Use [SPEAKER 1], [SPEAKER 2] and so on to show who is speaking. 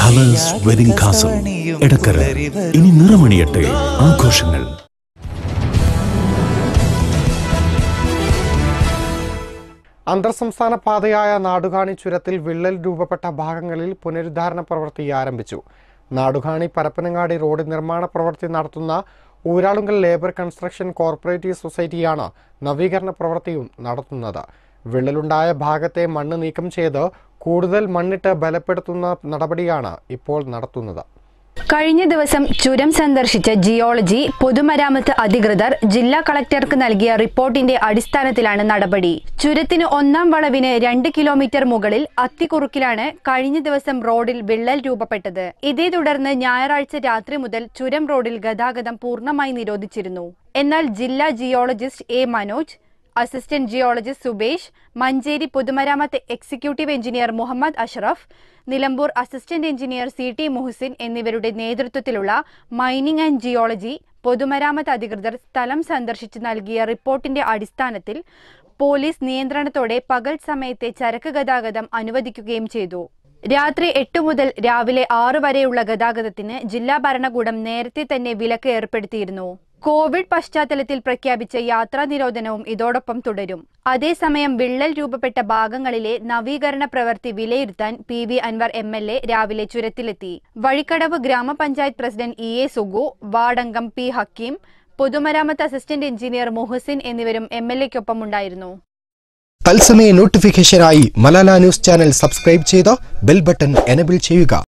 [SPEAKER 1] colours wedding കാസം Edakkara ഇനി നിറമണിയട്ടെ ആഘോഷങ്ങൾ
[SPEAKER 2] അന്തർ സംസ്ഥാന പാതയായ നാടുകാണി ചുരത്തിൽ വിള്ളൽ രൂപപ്പെട്ട ഭാഗങ്ങളിൽ പുനരുദ്ധാരണ പ്രവൃത്തി ആരംഭിച്ചു നാടുകാണി പരപ്പനങ്ങാടി റോഡ് നിർമ്മാണ പ്രവൃത്തി നടത്തുന്ന ഊരാളുങ്കൽ ലേബർ കൺസ്ട്രക്ഷൻ കോർപ്പറേറ്റീവ് സൊസൈറ്റിയാണ് നവീകരണ പ്രവൃത്തിയും നടത്തുന്നത് വിള്ളലുണ്ടായ ഭാഗത്തെ മണ്ണ് നീക്കം ചെയ്ത് കൂടുതൽ മണ്ണിട്ട് ബലപ്പെടുത്തുന്ന നടപടിയാണ് ഇപ്പോൾ നടത്തുന്നത്
[SPEAKER 3] കഴിഞ്ഞ ദിവസം ചുരം സന്ദർശിച്ച ജിയോളജി പൊതുമരാമത്ത് അധികൃതർ ജില്ലാ കളക്ടർക്ക് നൽകിയ റിപ്പോർട്ടിന്റെ അടിസ്ഥാനത്തിലാണ് നടപടി ചുരത്തിന് ഒന്നാം വളവിന് രണ്ട് കിലോമീറ്റർ മുകളിൽ അത്തിക്കുറുക്കിലാണ് കഴിഞ്ഞ ദിവസം റോഡിൽ വിള്ളൽ രൂപപ്പെട്ടത് ഇതേ തുടർന്ന് ഞായറാഴ്ച രാത്രി മുതൽ ചുരം റോഡിൽ ഗതാഗതം പൂർണ്ണമായി നിരോധിച്ചിരുന്നു എന്നാൽ ജില്ലാ geologist A Manoj assistant geologist Subesh Manjeri പൊതുമരാമത്ത് executive engineer Muhammad Ashraf Nilambur assistant engineer C T Muhasin എന്നിവരുടെ നേതൃത്വത്തിലുള്ള മൈനിംഗ് ആൻഡ് ജിയോളജി പൊതുമരാമത്ത് അധികൃതർ സ്ഥലം സന്ദർശിച്ച് നൽകിയ റിപ്പോർട്ടിന്റെ അടിസ്ഥാനത്തിൽ പോലീസ് നിയന്ത്രണത്തോടെ പകൽ സമയത്തെ ചരക്ക് ഗതാഗതം അനുവദിക്കുകയും ചെയ്തു രാത്രി എട്ട് മുതൽ രാവിലെ ആറ് വരെയുള്ള ഗതാഗതത്തിന് ജില്ലാ ഭരണകൂടം നേരത്തെ തന്നെ വിലക്ക് ഏർപ്പെടുത്തിയിരുന്നു കോവിഡ് പശ്ചാത്തലത്തിൽ പ്രഖ്യാപിച്ച യാത്രാ നിരോധനവും ഇതോടൊപ്പം തുടരും അതേസമയം വിള്ളൽ രൂപപ്പെട്ട ഭാഗങ്ങളിലെ നവീകരണ പ്രവൃത്തി വിലയിരുത്താൻ P V Anvar M L A രാവിലെ ചുരത്തിലെത്തി വഴിക്കടവ് ഗ്രാമപഞ്ചായത്ത് പ്രസിഡന്റ് ഇ എ സുഗു വാർഡംഗം പി ഹക്കീം പൊതുമരാമത്ത് അസിസ്റ്റന്റ് എഞ്ചിനീയർ മുഹസിൻ എന്നിവരും എം എൽ എക്കൊപ്പം ഉണ്ടായിരുന്നു
[SPEAKER 4] തത്സമയ നോട്ടിഫിക്കേഷനായി മലാല ന്യൂസ് ചാനൽ സബ്സ്ക്രൈബ് ചെയ്ത് ബെൽ ബട്ടൺ എനബിൾ ചെയ്യുക